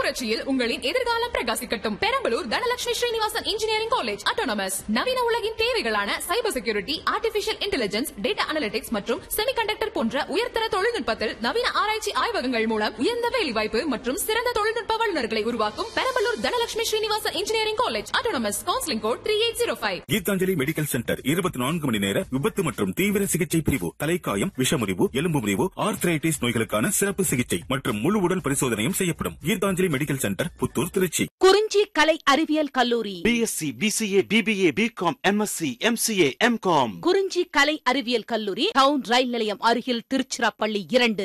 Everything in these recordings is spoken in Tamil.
புரட்சியில் உங்களின் எதிர்காலம் பிரகாசிக்கட்டும் Perambalur Dhanalakshmi Srinivasan engineering college autonomous நவீன உலகின் தேவைகளான cyber security artificial intelligence data analytics மற்றும் செமிகண்டக்டர் போன்ற உயர்தர தொழில்நுட்பத்தில் நவீன ஆராய்ச்சி ஆய்வகங்கள் மூலம் உயர்ந்த வேலைவாய்ப்பு மற்றும் சிறந்த தொழில்நுட்ப வல்லுநர்களை உருவாக்கும் Perambalur Dhanalakshmi Srinivasan engineering college autonomous counselling code three eight zero five Geethanjali medical centre இருபத்தி நான்கு மணி நேர விபத்து மற்றும் தீவிர சிகிச்சை பிரிவு தலைக்காயம் விஷமுறிவு எலும்பு முறிவு ஆர்த்ரைட்டிஸ் நோய்களுக்கான சிறப்பு சிகிச்சை மற்றும் முழு உடல் பரிசோதனையும் செய்யப்படும் கீதாஞ்சலி மெடிக்கல் சென்டர் புத்தூர் திருச்சி குறிஞ்சி கலை அறிவியல் கல்லூரி BSc BCA BBA BCom MSc MCA MCom Kurinji கலை அறிவியல் கல்லூரி டவுன் ரயில் நிலையம் அருகில் திருச்சிராப்பள்ளி இரண்டு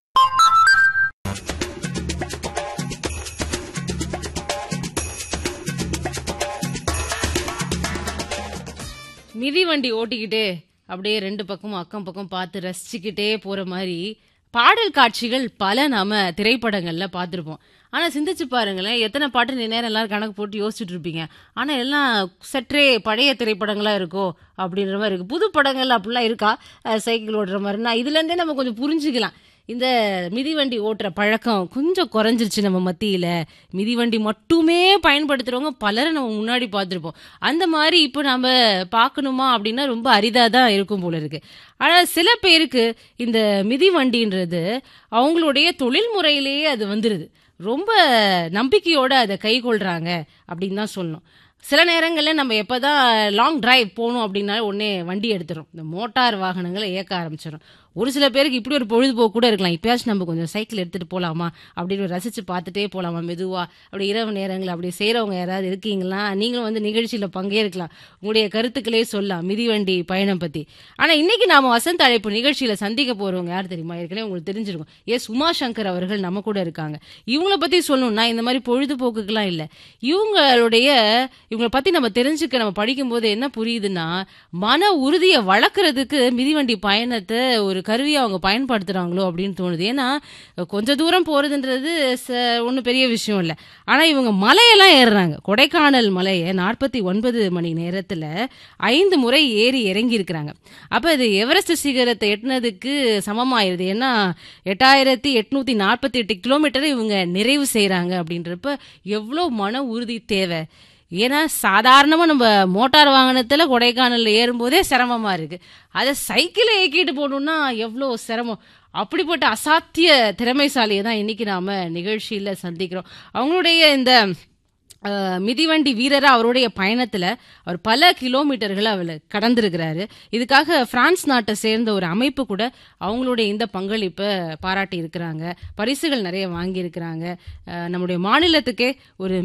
மிதிவண்டி ஓட்டிக்கிட்டே அப்படியே ரெண்டு பக்கமும் அக்கம் பக்கம் பார்த்து ரசிச்சுக்கிட்டே போற மாதிரி பாடல் காட்சிகள் பல நாம திரைப்படங்கள்ல பார்த்திருப்போம் ஆனா சிந்திச்சு பாருங்களேன் எத்தனை பாட்டு நீ நேரம் எல்லாரும் கணக்கு போட்டு யோசிச்சுட்டு இருப்பீங்க ஆனா எல்லாம் சற்றே பழைய திரைப்படங்களா இருக்கோ அப்படின்ற மாதிரி இருக்கு புது படங்கள் அப்படிலாம் இருக்கா அஹ் சைக்கிள் ஓடுற மாதிரினா இதுல இருந்தே நம்ம கொஞ்சம் புரிஞ்சுக்கலாம் இந்த மிதிவண்டி ஓட்டுற பழக்கம் கொஞ்சம் குறைஞ்சிருச்சு நம்ம மத்தியில மிதிவண்டி மட்டுமே பயன்படுத்துறவங்க பலரை நம்ம முன்னாடி பார்த்துருப்போம் அந்த மாதிரி இப்போ நம்ம பார்க்கணுமா அப்படின்னா ரொம்ப அரிதா தான் இருக்கும் போல இருக்கு ஆனா சில பேருக்கு இந்த மிதிவண்டின்றது அவங்களுடைய தொழில் முறையிலேயே அது வந்துருது ரொம்ப நம்பிக்கையோட அதை கை கொள்றாங்க அப்படின்னு தான் சொல்லணும் சில நேரங்களில் நம்ம எப்போதான் லாங் டிரைவ் போகணும் அப்படின்னாலே உடனே வண்டி எடுத்துரும் இந்த மோட்டார் வாகனங்களை இயக்க ஆரம்பிச்சிடும் ஒரு சில பேருக்கு இப்படி ஒரு பொழுதுபோக்கு கூட இருக்கலாம் இப்பயாச்சும் நம்ம கொஞ்சம் சைக்கிள் எடுத்துட்டு போகலாமா அப்படின்னு ரசிச்சு பார்த்துட்டே போகலாமா மெதுவா அப்படி இரவு நேரங்கள் அப்படி செய்கிறவங்க யாராவது இருக்கீங்களா நீங்களும் வந்து நிகழ்ச்சியில் பங்கேற்கலாம் உங்களுடைய கருத்துக்களே சொல்லலாம் மிதிவண்டி பயணம் பற்றி ஆனால் இன்னைக்கு நாம வசந்த அழைப்பு நிகழ்ச்சியில் சந்திக்க போறவங்க யார் தெரியுமா ஏற்கனவே உங்களுக்கு தெரிஞ்சிருக்கும் எஸ் உமாசங்கர் அவர்கள் நம்ம கூட இருக்காங்க இவங்கள பற்றி சொல்லணும்னா இந்த மாதிரி பொழுதுபோக்குக்கெல்லாம் இல்லை இவங்களுடைய இவங்களை பற்றி நம்ம தெரிஞ்சுக்க நம்ம படிக்கும்போது என்ன புரியுதுன்னா மன உறுதியை வளர்க்குறதுக்கு மிதிவண்டி பயணத்தை ஒரு கருவியை அவங்க பயன்படுத்துகிறாங்களோ அப்படின்னு தோணுது ஏன்னா கொஞ்ச தூரம் போகிறதுன்றது ஒன்றும் பெரிய விஷயம் இல்லை ஆனால் இவங்க மலையெல்லாம் ஏறுறாங்க கொடைக்கானல் மலையை நாற்பத்தி ஒன்பது மணி நேரத்தில் ஐந்து முறை ஏறி இறங்கி இருக்கிறாங்க அப்போ இது எவரெஸ்ட் சிகரத்தை எட்டினதுக்கு சமமாயிருது ஏன்னா எட்டாயிரத்தி எட்நூத்தி நாற்பத்தி எட்டு கிலோமீட்டரை இவங்க நிறைவு செய்கிறாங்க அப்படின்றப்ப எவ்வளோ மன உறுதி தேவை ஏன்னா சாதாரணமாக நம்ம மோட்டார் வாகனத்தில் கொடைக்கானலில் ஏறும்போதே சிரமமாக இருக்குது அதை சைக்கிளை இயக்கிட்டு போகணுன்னா எவ்வளோ சிரமம் அப்படிப்பட்ட அசாத்திய திறமைசாலியை தான் இன்னைக்கு நாம நிகழ்ச்சியில் சந்திக்கிறோம் அவங்களுடைய இந்த அஹ், மிதிவண்டி வீரரா அவருடைய பயணத்துல அவர் பல கிலோமீட்டர்களை அவர் கடந்திருக்கிறாரு இதுக்காக பிரான்ஸ் நாட்டை சேர்ந்த ஒரு அமைப்பு கூட அவங்களுடைய இந்த பங்களிப்பை பாராட்டி இருக்கிறாங்க பரிசுகள் நிறைய வாங்கி இருக்கிறாங்க நம்முடைய மாநிலத்துக்கே ஒரு